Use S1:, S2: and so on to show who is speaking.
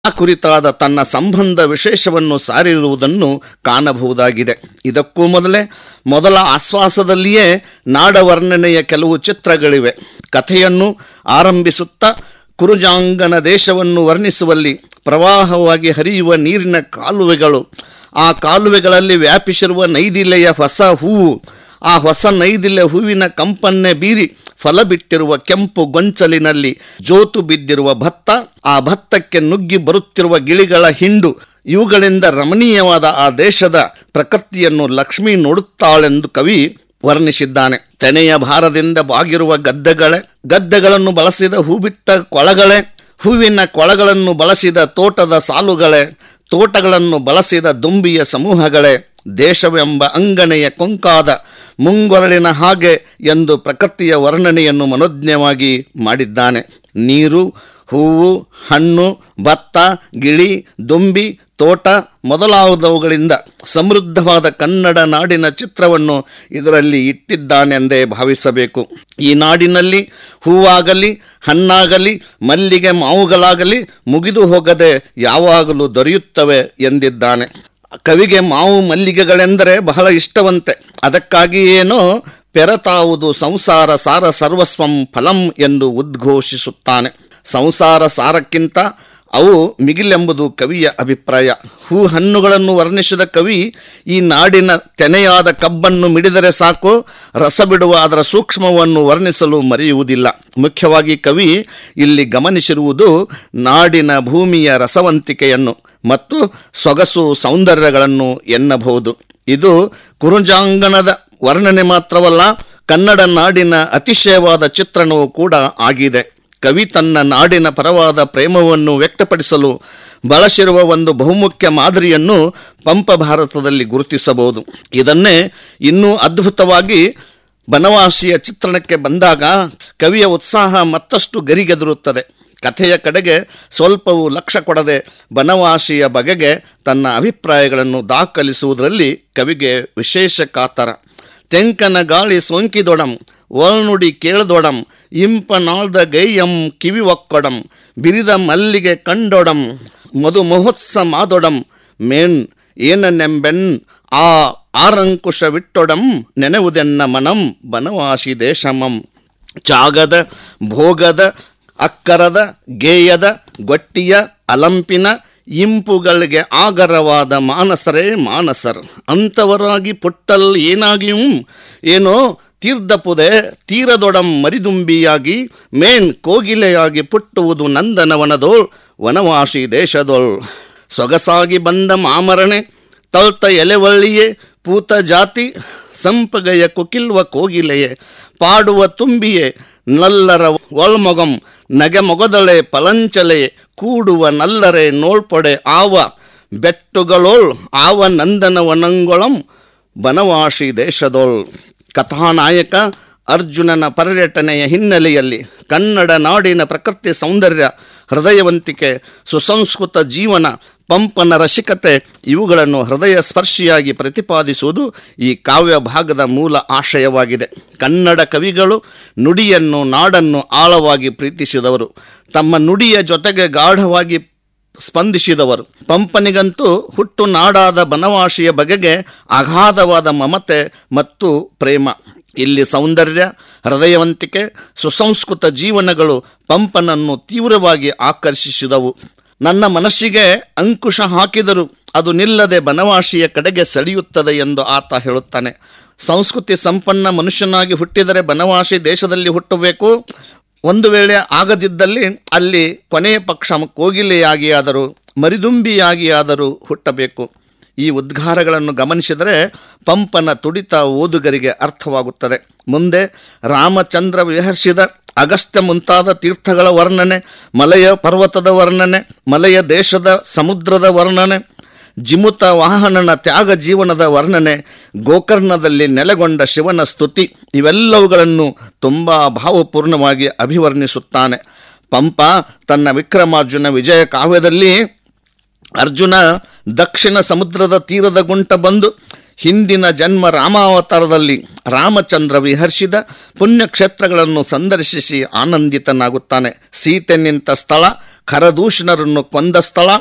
S1: ಆ ಕುರಿತಾದ ತನ್ನ ಸಂಬಂಧ ವಿಶೇಷವನ್ನು ಸಾರಿರುವುದನ್ನು ಕಾಣಬಹುದಾಗಿದೆ ಇದಕ್ಕೂ ಮೊದಲೇ ಮೊದಲ ಆಶ್ವಾಸದಲ್ಲಿಯೇ ನಾಡವರ್ಣನೆಯ ಕೆಲವು ಚಿತ್ರಗಳಿವೆ ಕಥೆಯನ್ನು ಆರಂಭಿಸುತ್ತಾ ಕುರುಜಾಂಗನ ದೇಶವನ್ನು ವರ್ಣಿಸುವಲ್ಲಿ ಪ್ರವಾಹವಾಗಿ ಹರಿಯುವ ನೀರಿನ ಕಾಲುವೆಗಳು ಆ ಕಾಲುವೆಗಳಲ್ಲಿ ವ್ಯಾಪಿಸಿರುವ ನೈದಿಲೆಯ ಹೊಸ ಹೂವು ಆ ಹೊಸ ನೈದಿಲೆ ಹೂವಿನ ಕಂಪನ್ನೆ ಬೀರಿ ಫಲ ಬಿಟ್ಟಿರುವ ಕೆಂಪು ಗೊಂಚಲಿನಲ್ಲಿ ಜೋತು ಬಿದ್ದಿರುವ ಭತ್ತ ಆ ಭತ್ತಕ್ಕೆ ನುಗ್ಗಿ ಬರುತ್ತಿರುವ ಗಿಳಿಗಳ ಹಿಂಡು ಇವುಗಳಿಂದ ರಮಣೀಯವಾದ ಆ ದೇಶದ ಪ್ರಕೃತಿಯನ್ನು ಲಕ್ಷ್ಮಿ ನೋಡುತ್ತಾಳೆಂದು ಕವಿ ವರ್ಣಿಸಿದ್ದಾನೆ ತೆನೆಯ ಭಾರದಿಂದ ಬಾಗಿರುವ ಗದ್ದೆಗಳೇ ಗದ್ದೆಗಳನ್ನು ಬಳಸಿದ ಹೂಬಿಟ್ಟ ಕೊಳಗಳೇ ಹೂವಿನ ಕೊಳಗಳನ್ನು ಬಳಸಿದ ತೋಟದ ಸಾಲುಗಳೇ ತೋಟಗಳನ್ನು ಬಳಸಿದ ದುಂಬಿಯ ಸಮೂಹಗಳೇ ದೇಶವೆಂಬ ಅಂಗನೆಯ ಕೊಂಕಾದ ಮುಂಗೊರಳಿನ ಹಾಗೆ ಎಂದು ಪ್ರಕೃತಿಯ ವರ್ಣನೆಯನ್ನು ಮನೋಜ್ಞವಾಗಿ ಮಾಡಿದ್ದಾನೆ ನೀರು ಹೂವು ಹಣ್ಣು ಭತ್ತ ಗಿಳಿ ದುಂಬಿ ತೋಟ ಮೊದಲಾದವುಗಳಿಂದ ಸಮೃದ್ಧವಾದ ಕನ್ನಡ ನಾಡಿನ ಚಿತ್ರವನ್ನು ಇದರಲ್ಲಿ ಇಟ್ಟಿದ್ದಾನೆಂದೇ ಭಾವಿಸಬೇಕು ಈ ನಾಡಿನಲ್ಲಿ ಹೂವಾಗಲಿ ಹಣ್ಣಾಗಲಿ ಮಲ್ಲಿಗೆ ಮಾವುಗಳಾಗಲಿ ಮುಗಿದು ಹೋಗದೆ ಯಾವಾಗಲೂ ದೊರೆಯುತ್ತವೆ ಎಂದಿದ್ದಾನೆ ಕವಿಗೆ ಮಾವು ಮಲ್ಲಿಗೆಗಳೆಂದರೆ ಬಹಳ ಇಷ್ಟವಂತೆ ಅದಕ್ಕಾಗಿಯೇನೋ ಪೆರತಾವುದು ಸಂಸಾರ ಸಾರ ಸರ್ವಸ್ವಂ ಫಲಂ ಎಂದು ಉದ್ಘೋಷಿಸುತ್ತಾನೆ ಸಂಸಾರ ಸಾರಕ್ಕಿಂತ ಅವು ಮಿಗಿಲೆಂಬುದು ಕವಿಯ ಅಭಿಪ್ರಾಯ ಹೂ ಹಣ್ಣುಗಳನ್ನು ವರ್ಣಿಸಿದ ಕವಿ ಈ ನಾಡಿನ ತೆನೆಯಾದ ಕಬ್ಬನ್ನು ಮಿಡಿದರೆ ಸಾಕು ರಸ ಬಿಡುವ ಅದರ ಸೂಕ್ಷ್ಮವನ್ನು ವರ್ಣಿಸಲು ಮರೆಯುವುದಿಲ್ಲ ಮುಖ್ಯವಾಗಿ ಕವಿ ಇಲ್ಲಿ ಗಮನಿಸಿರುವುದು ನಾಡಿನ ಭೂಮಿಯ ರಸವಂತಿಕೆಯನ್ನು ಮತ್ತು ಸೊಗಸು ಸೌಂದರ್ಯಗಳನ್ನು ಎನ್ನಬಹುದು ಇದು ಕುರುಜಾಂಗಣದ ವರ್ಣನೆ ಮಾತ್ರವಲ್ಲ ಕನ್ನಡ ನಾಡಿನ ಅತಿಶಯವಾದ ಚಿತ್ರಣವೂ ಕೂಡ ಆಗಿದೆ ಕವಿ ತನ್ನ ನಾಡಿನ ಪರವಾದ ಪ್ರೇಮವನ್ನು ವ್ಯಕ್ತಪಡಿಸಲು ಬಳಸಿರುವ ಒಂದು ಬಹುಮುಖ್ಯ ಮಾದರಿಯನ್ನು ಪಂಪ ಭಾರತದಲ್ಲಿ ಗುರುತಿಸಬಹುದು ಇದನ್ನೇ ಇನ್ನೂ ಅದ್ಭುತವಾಗಿ ಬನವಾಸಿಯ ಚಿತ್ರಣಕ್ಕೆ ಬಂದಾಗ ಕವಿಯ ಉತ್ಸಾಹ ಮತ್ತಷ್ಟು ಗರಿಗೆದರುತ್ತದೆ ಕಥೆಯ ಕಡೆಗೆ ಸ್ವಲ್ಪವೂ ಲಕ್ಷ್ಯ ಕೊಡದೆ ಬನವಾಸಿಯ ಬಗೆಗೆ ತನ್ನ ಅಭಿಪ್ರಾಯಗಳನ್ನು ದಾಖಲಿಸುವುದರಲ್ಲಿ ಕವಿಗೆ ವಿಶೇಷ ಕಾತರ ತೆಂಕನ ಗಾಳಿ ಸೋಂಕಿದೊಡಂ ಒಳ್ನುಡಿ ಕೇಳದೊಡಂ ಇಂಪನಾಳ್ದ ಗೈಯಂ ಕಿವಿ ಒಕ್ಕೊಡಂ ಬಿರಿದ ಮಲ್ಲಿಗೆ ಕಂಡೊಡಂ ಮಧು ಮಹೋತ್ಸ ಮಾದೊಡಂ ಮೇನ್ ಏನನೆಂಬೆನ್ ಆ ಆರಂಕುಶ ವಿಟ್ಟೊಡಂ ನೆನೆವುದೆನ್ನ ಮನಂ ಬನವಾಸಿ ದೇಶಮಂ ಚಾಗದ ಭೋಗದ ಅಕ್ಕರದ ಗೇಯದ ಗೊಟ್ಟಿಯ ಅಲಂಪಿನ ಇಂಪುಗಳಿಗೆ ಆಗರವಾದ ಮಾನಸರೇ ಮಾನಸರ್ ಅಂಥವರಾಗಿ ಪುಟ್ಟಲ್ ಏನಾಗಿಯೂ ಏನೋ ತೀರ್ಧಪುದೆ ತೀರದೊಡಂ ಮರಿದುಂಬಿಯಾಗಿ ಮೇನ್ ಕೋಗಿಲೆಯಾಗಿ ಪುಟ್ಟುವುದು ನಂದನವನದೋಳ್ ವನವಾಸಿ ದೇಶದೋಳ್ ಸೊಗಸಾಗಿ ಬಂದ ಮಾಮರಣೆ ತಳ್ತ ಎಲೆವಳ್ಳಿಯೇ ಪೂತ ಜಾತಿ ಸಂಪಗೆಯ ಕುಕಿಲ್ವ ಕೋಗಿಲೆಯೇ ಪಾಡುವ ತುಂಬಿಯೇ ನಲ್ಲರ ಒಳ್ಮೊಗಂ ನಗೆ ಮೊಗದಳೆ ಪಲಂಚಲೆ ಕೂಡುವ ನಲ್ಲರೆ ನೋಳ್ಪೊಡೆ ಆವ ಬೆಟ್ಟುಗಳೋಳ್ ಆವ ನಂದನವನಂಗೊಳಂ ಬನವಾಸಿ ದೇಶದೋಳ್ ಕಥಾನಾಯಕ ಅರ್ಜುನನ ಪರ್ಯಟನೆಯ ಹಿನ್ನೆಲೆಯಲ್ಲಿ ಕನ್ನಡ ನಾಡಿನ ಪ್ರಕೃತಿ ಸೌಂದರ್ಯ ಹೃದಯವಂತಿಕೆ ಸುಸಂಸ್ಕೃತ ಜೀವನ ಪಂಪನ ರಸಿಕತೆ ಇವುಗಳನ್ನು ಹೃದಯ ಸ್ಪರ್ಶಿಯಾಗಿ ಪ್ರತಿಪಾದಿಸುವುದು ಈ ಕಾವ್ಯ ಭಾಗದ ಮೂಲ ಆಶಯವಾಗಿದೆ ಕನ್ನಡ ಕವಿಗಳು ನುಡಿಯನ್ನು ನಾಡನ್ನು ಆಳವಾಗಿ ಪ್ರೀತಿಸಿದವರು ತಮ್ಮ ನುಡಿಯ ಜೊತೆಗೆ ಗಾಢವಾಗಿ ಸ್ಪಂದಿಸಿದವರು ಪಂಪನಿಗಂತೂ ಹುಟ್ಟು ನಾಡಾದ ಬನವಾಸಿಯ ಬಗೆಗೆ ಅಗಾಧವಾದ ಮಮತೆ ಮತ್ತು ಪ್ರೇಮ ಇಲ್ಲಿ ಸೌಂದರ್ಯ ಹೃದಯವಂತಿಕೆ ಸುಸಂಸ್ಕೃತ ಜೀವನಗಳು ಪಂಪನನ್ನು ತೀವ್ರವಾಗಿ ಆಕರ್ಷಿಸಿದವು ನನ್ನ ಮನಸ್ಸಿಗೆ ಅಂಕುಶ ಹಾಕಿದರೂ ಅದು ನಿಲ್ಲದೆ ಬನವಾಸಿಯ ಕಡೆಗೆ ಸೆಳೆಯುತ್ತದೆ ಎಂದು ಆತ ಹೇಳುತ್ತಾನೆ ಸಂಸ್ಕೃತಿ ಸಂಪನ್ನ ಮನುಷ್ಯನಾಗಿ ಹುಟ್ಟಿದರೆ ಬನವಾಸಿ ದೇಶದಲ್ಲಿ ಹುಟ್ಟಬೇಕು ಒಂದು ವೇಳೆ ಆಗದಿದ್ದಲ್ಲಿ ಅಲ್ಲಿ ಕೊನೆಯ ಪಕ್ಷ ಕೋಗಿಲೆಯಾಗಿಯಾದರೂ ಮರಿದುಂಬಿಯಾಗಿಯಾದರೂ ಹುಟ್ಟಬೇಕು ಈ ಉದ್ಗಾರಗಳನ್ನು ಗಮನಿಸಿದರೆ ಪಂಪನ ತುಡಿತ ಓದುಗರಿಗೆ ಅರ್ಥವಾಗುತ್ತದೆ ಮುಂದೆ ರಾಮಚಂದ್ರ ವಿಹರಿಸಿದ ಅಗಸ್ತ್ಯ ಮುಂತಾದ ತೀರ್ಥಗಳ ವರ್ಣನೆ ಮಲಯ ಪರ್ವತದ ವರ್ಣನೆ ಮಲಯ ದೇಶದ ಸಮುದ್ರದ ವರ್ಣನೆ ಜಿಮುತ ವಾಹನನ ತ್ಯಾಗ ಜೀವನದ ವರ್ಣನೆ ಗೋಕರ್ಣದಲ್ಲಿ ನೆಲೆಗೊಂಡ ಶಿವನ ಸ್ತುತಿ ಇವೆಲ್ಲವುಗಳನ್ನು ತುಂಬ ಭಾವಪೂರ್ಣವಾಗಿ ಅಭಿವರ್ಣಿಸುತ್ತಾನೆ ಪಂಪ ತನ್ನ ವಿಕ್ರಮಾರ್ಜುನ ವಿಜಯ ಕಾವ್ಯದಲ್ಲಿ ಅರ್ಜುನ ದಕ್ಷಿಣ ಸಮುದ್ರದ ತೀರದ ಗುಂಟ ಬಂದು ಹಿಂದಿನ ಜನ್ಮ ರಾಮಾವತಾರದಲ್ಲಿ ರಾಮಚಂದ್ರ ವಿಹರ್ಷಿದ ಪುಣ್ಯಕ್ಷೇತ್ರಗಳನ್ನು ಸಂದರ್ಶಿಸಿ ಆನಂದಿತನಾಗುತ್ತಾನೆ ಸೀತೆ ನಿಂತ ಸ್ಥಳ ಖರದೂಷಣರನ್ನು ಕೊಂದ ಸ್ಥಳ